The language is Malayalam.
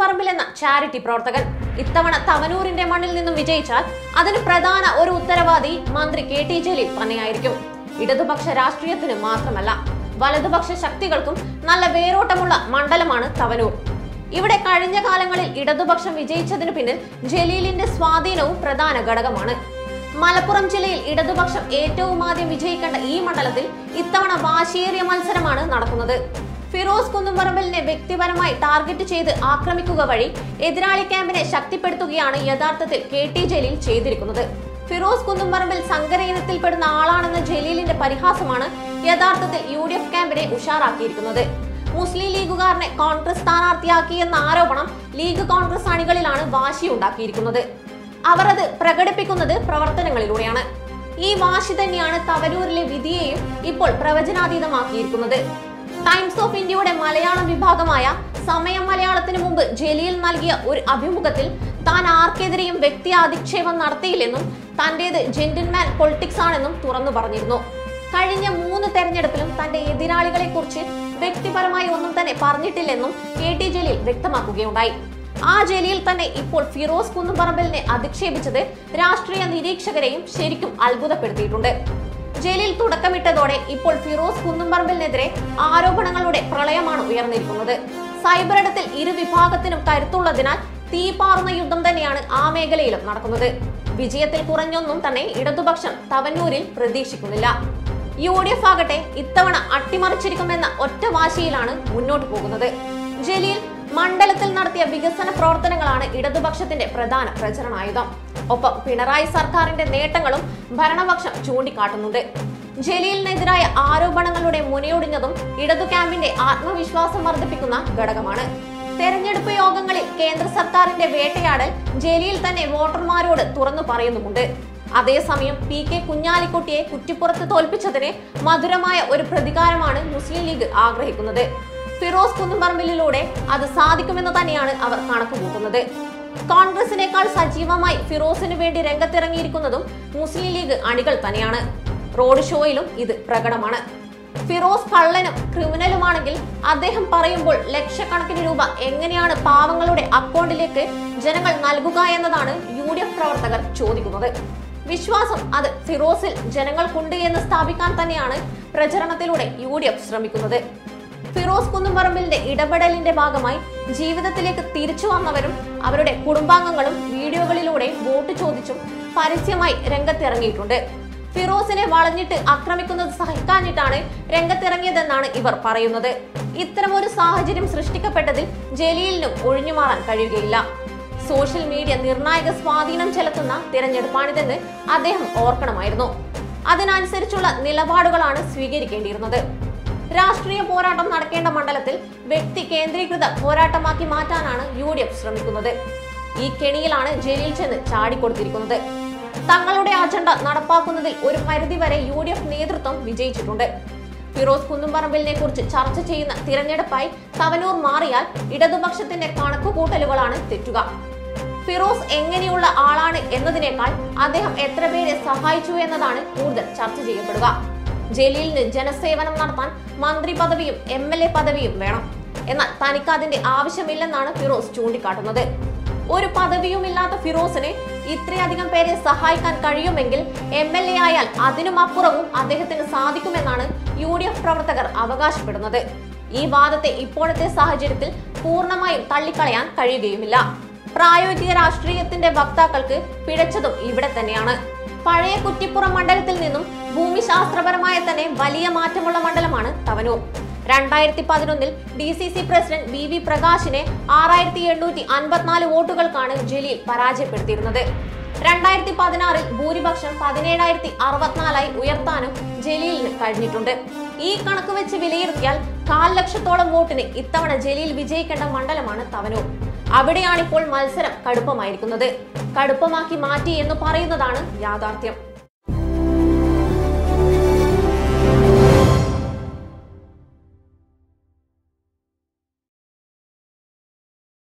കുന്നുംപറമ്പിൽ എന്ന ചാരിറ്റി പ്രവർത്തകൻ ഇത്തവണ തവനൂരിന്റെ മണ്ണിൽ നിന്നും വിജയിച്ചാൽ അതിന് പ്രധാന ഒരു ഉത്തരവാദി മന്ത്രി കെ ടി ജലീൽ തന്നെയായിരിക്കും ഇടതുപക്ഷ രാഷ്ട്രീയത്തിന് മാത്രമല്ല വലതുപക്ഷ ശക്തികൾക്കും നല്ല വേരോട്ടമുള്ള മണ്ഡലമാണ് തവനൂർ ഇവിടെ കഴിഞ്ഞ കാലങ്ങളിൽ ഇടതുപക്ഷം വിജയിച്ചതിനു പിന്നിൽ ജലീലിന്റെ സ്വാധീനവും പ്രധാന ഘടകമാണ് മലപ്പുറം ജില്ലയിൽ ഇടതുപക്ഷം ഏറ്റവും ആദ്യം വിജയിക്കേണ്ട ഈ മണ്ഡലത്തിൽ ഇത്തവണ വാശിയേറിയ മത്സരമാണ് നടക്കുന്നത് ഫിറോസ് കുന്നുംപറമ്പലിനെ വ്യക്തിപരമായി ടാർഗറ്റ് ചെയ്ത് ആക്രമിക്കുക വഴി എതിരാളി ക്യാമ്പിനെ ശക്തിപ്പെടുത്തുകയാണ് യഥാർത്ഥത്തിൽ കെ ടി ജലീൽ ചെയ്തിരിക്കുന്നത് ഫിറോസ് കുന്നുംപറമ്പിൽ സങ്കര ഇനത്തിൽപ്പെടുന്ന ആളാണെന്ന ജലീലിന്റെ പരിഹാസമാണ് യഥാർത്ഥത്തിൽ യു ഡി എഫ് ക്യാമ്പിനെ ഉഷാറാക്കിയിരിക്കുന്നത് മുസ്ലിം ലീഗുകാരനെ കോൺഗ്രസ് സ്ഥാനാർത്ഥിയാക്കി എന്ന ആരോപണം ലീഗ് കോൺഗ്രസ് അണികളിലാണ് വാശിയുണ്ടാക്കിയിരിക്കുന്നത് അവർ അത് പ്രകടിപ്പിക്കുന്നത് പ്രവർത്തനങ്ങളിലൂടെയാണ് ഈ വാശി തന്നെയാണ് തവനൂരിലെ വിധിയെയും ഇപ്പോൾ പ്രവചനാതീതമാക്കിയിരിക്കുന്നത് ടൈംസ് ഓഫ് ഇന്ത്യയുടെ മലയാളം വിഭാഗമായ സമയം മലയാളത്തിന് മുമ്പ് ജലീൽ നൽകിയ ഒരു അഭിമുഖത്തിൽ താൻ ആർക്കെതിരെയും വ്യക്തി അധിക്ഷേപം നടത്തിയില്ലെന്നും തന്റേത് ജെന്റിൽമാൻ പൊളിറ്റിക്സ് ആണെന്നും തുറന്നു പറഞ്ഞിരുന്നു കഴിഞ്ഞ മൂന്ന് തെരഞ്ഞെടുപ്പിലും തന്റെ എതിരാളികളെ കുറിച്ച് വ്യക്തിപരമായി ഒന്നും തന്നെ പറഞ്ഞിട്ടില്ലെന്നും കെ ടി ജലീൽ വ്യക്തമാക്കുകയുണ്ടായി ആ ജലീൽ തന്നെ ഇപ്പോൾ ഫിറോസ് കുന്നുപറമ്പലിനെ അധിക്ഷേപിച്ചത് രാഷ്ട്രീയ നിരീക്ഷകരെയും ശരിക്കും അത്ഭുതപ്പെടുത്തിയിട്ടുണ്ട് ജലീൽ തുടക്കമിട്ടതോടെ ഇപ്പോൾ ഫിറോസ് കുന്നുംപറമ്പലിനെതിരെ ആരോപണങ്ങളുടെ പ്രളയമാണ് ഉയർന്നിരിക്കുന്നത് സൈബർ ഇടത്തിൽ ഇരു വിഭാഗത്തിനും കരുത്തുള്ളതിനാൽ തീപാറുന്ന യുദ്ധം തന്നെയാണ് ആ മേഖലയിലും നടക്കുന്നത് വിജയത്തിൽ കുറഞ്ഞൊന്നും തന്നെ ഇടതുപക്ഷം തവന്നൂരിൽ പ്രതീക്ഷിക്കുന്നില്ല യു ഡി എഫ് ആകട്ടെ ഇത്തവണ അട്ടിമറിച്ചിരിക്കുമെന്ന ഒറ്റ വാശിയിലാണ് മുന്നോട്ട് പോകുന്നത് ജലീൽ മണ്ഡലത്തിൽ നടത്തിയ വികസന പ്രവർത്തനങ്ങളാണ് ഇടതുപക്ഷത്തിന്റെ പ്രധാന പ്രചരണായുധം ഒപ്പം പിണറായി സർക്കാരിന്റെ നേട്ടങ്ങളും ഭരണപക്ഷം ചൂണ്ടിക്കാട്ടുന്നുണ്ട് ജലീലിനെതിരായ ആരോപണങ്ങളുടെ മുനയൊടിഞ്ഞതും ഇടതു ക്യാമ്പിന്റെ ആത്മവിശ്വാസം വർദ്ധിപ്പിക്കുന്ന ഘടകമാണ് തെരഞ്ഞെടുപ്പ് യോഗങ്ങളിൽ കേന്ദ്ര സർക്കാരിന്റെ വേട്ടയാടൽ ജലീൽ തന്നെ വോട്ടർമാരോട് തുറന്നു പറയുന്നുമുണ്ട് അതേസമയം പി കെ കുഞ്ഞാലിക്കുട്ടിയെ കുറ്റിപ്പുറത്ത് തോൽപ്പിച്ചതിന് മധുരമായ ഒരു പ്രതികാരമാണ് മുസ്ലിം ലീഗ് ആഗ്രഹിക്കുന്നത് ഫിറോസ് കുന്നുംപറമ്പിലൂടെ അത് സാധിക്കുമെന്ന് തന്നെയാണ് അവർ കണക്കുകൂട്ടുന്നത് കോൺഗ്രസിനേക്കാൾ സജീവമായി ഫിറോസിന് വേണ്ടി രംഗത്തിറങ്ങിയിരിക്കുന്നതും മുസ്ലിം ലീഗ് അണികൾ തന്നെയാണ് റോഡ് ഷോയിലും ഇത് പ്രകടമാണ് ഫിറോസ് കള്ളനും ക്രിമിനലുമാണെങ്കിൽ അദ്ദേഹം പറയുമ്പോൾ ലക്ഷക്കണക്കിന് രൂപ എങ്ങനെയാണ് പാവങ്ങളുടെ അക്കൗണ്ടിലേക്ക് ജനങ്ങൾ നൽകുക എന്നതാണ് യു ഡി എഫ് പ്രവർത്തകർ ചോദിക്കുന്നത് വിശ്വാസം അത് ഫിറോസിൽ ജനങ്ങൾക്കുണ്ട് എന്ന് സ്ഥാപിക്കാൻ തന്നെയാണ് പ്രചരണത്തിലൂടെ യു ഡി എഫ് ശ്രമിക്കുന്നത് ഫിറോസ് കുന്നുംപറമ്പിലിന്റെ ഇടപെടലിന്റെ ഭാഗമായി ജീവിതത്തിലേക്ക് തിരിച്ചു വന്നവരും അവരുടെ കുടുംബാംഗങ്ങളും വീഡിയോകളിലൂടെ വോട്ട് ചോദിച്ചും പരസ്യമായി രംഗത്തിറങ്ങിയിട്ടുണ്ട് ഫിറോസിനെ വളഞ്ഞിട്ട് ആക്രമിക്കുന്നത് സഹിക്കാഞ്ഞിട്ടാണ് രംഗത്തിറങ്ങിയതെന്നാണ് ഇവർ പറയുന്നത് ഇത്തരമൊരു സാഹചര്യം സൃഷ്ടിക്കപ്പെട്ടതിൽ ജലീലിനും ഒഴിഞ്ഞുമാറാൻ കഴിയുകയില്ല സോഷ്യൽ മീഡിയ നിർണായക സ്വാധീനം ചെലുത്തുന്ന തിരഞ്ഞെടുപ്പാണിതെന്ന് അദ്ദേഹം ഓർക്കണമായിരുന്നു അതിനനുസരിച്ചുള്ള നിലപാടുകളാണ് സ്വീകരിക്കേണ്ടിയിരുന്നത് രാഷ്ട്രീയ പോരാട്ടം നടക്കേണ്ട മണ്ഡലത്തിൽ വ്യക്തി കേന്ദ്രീകൃത പോരാട്ടമാക്കി മാറ്റാനാണ് യു ഡി എഫ് ശ്രമിക്കുന്നത് ഈ കെണിയിലാണ് ജലീൽ ചെന്ന് ചാടിക്കൊടുത്തിരിക്കുന്നത് തങ്ങളുടെ അജണ്ട നടപ്പാക്കുന്നതിൽ ഒരു പരിധിവരെ യു ഡി എഫ് നേതൃത്വം വിജയിച്ചിട്ടുണ്ട് ഫിറോസ് കുന്നുംപറമ്പിലിനെ കുറിച്ച് ചർച്ച ചെയ്യുന്ന തിരഞ്ഞെടുപ്പായി തവനൂർ മാറിയാൽ ഇടതുപക്ഷത്തിന്റെ കണക്കുകൂട്ടലുകളാണ് തെറ്റുക ഫിറോസ് എങ്ങനെയുള്ള ആളാണ് എന്നതിനേക്കാൾ അദ്ദേഹം എത്ര പേരെ സഹായിച്ചു എന്നതാണ് കൂടുതൽ ചർച്ച ചെയ്യപ്പെടുക ജലീലിന് ജനസേവനം നടത്താൻ മന്ത്രി പദവിയും എം എൽ എ പദവിയും വേണം എന്നാൽ തനിക്ക് അതിന്റെ ആവശ്യമില്ലെന്നാണ് ഫിറോസ് ചൂണ്ടിക്കാട്ടുന്നത് ഒരു പദവിയുമില്ലാത്ത ഫിറോസിന് ഇത്രയധികം പേരെ സഹായിക്കാൻ കഴിയുമെങ്കിൽ എം എൽ എ ആയാൽ അതിനും അപ്പുറവും അദ്ദേഹത്തിന് സാധിക്കുമെന്നാണ് യു ഡി എഫ് പ്രവർത്തകർ അവകാശപ്പെടുന്നത് ഈ വാദത്തെ ഇപ്പോഴത്തെ സാഹചര്യത്തിൽ പൂർണ്ണമായും തള്ളിക്കളയാൻ കഴിയുകയുമില്ല പ്രായോഗിക രാഷ്ട്രീയത്തിന്റെ വക്താക്കൾക്ക് പിഴച്ചതും ഇവിടെ തന്നെയാണ് പഴയ കുറ്റിപ്പുറം മണ്ഡലത്തിൽ നിന്നും ഭൂമിശാസ്ത്രപരമായ തന്നെ വലിയ മാറ്റമുള്ള മണ്ഡലമാണ് തവനൂർ രണ്ടായിരത്തി പതിനൊന്നിൽ D C C president V V പ്രകാശിനെ ആറായിരത്തി എണ്ണൂറ്റി അൻപത്തിനാല് വോട്ടുകൾക്കാണ് ജലീൽ പരാജയപ്പെടുത്തിയിരുന്നത് രണ്ടായിരത്തി പതിനാറിൽ ഭൂരിപക്ഷം പതിനേഴായിരത്തി അറുപത്തിനാലായി ഉയർത്താനും ജലീലിന് കഴിഞ്ഞിട്ടുണ്ട് ഈ കണക്ക് വെച്ച് വിലയിരുത്തിയാൽ കാൽ ലക്ഷത്തോളം വോട്ടിന് ഇത്തവണ ജലീൽ വിജയിക്കേണ്ട മണ്ഡലമാണ് തവനൂർ അവിടെയാണിപ്പോൾ മത്സരം കടുപ്പമായിരിക്കുന്നത് കടുപ്പമാക്കി മാറ്റി എന്ന് പറയുന്നതാണ് യാഥാർത്ഥ്യം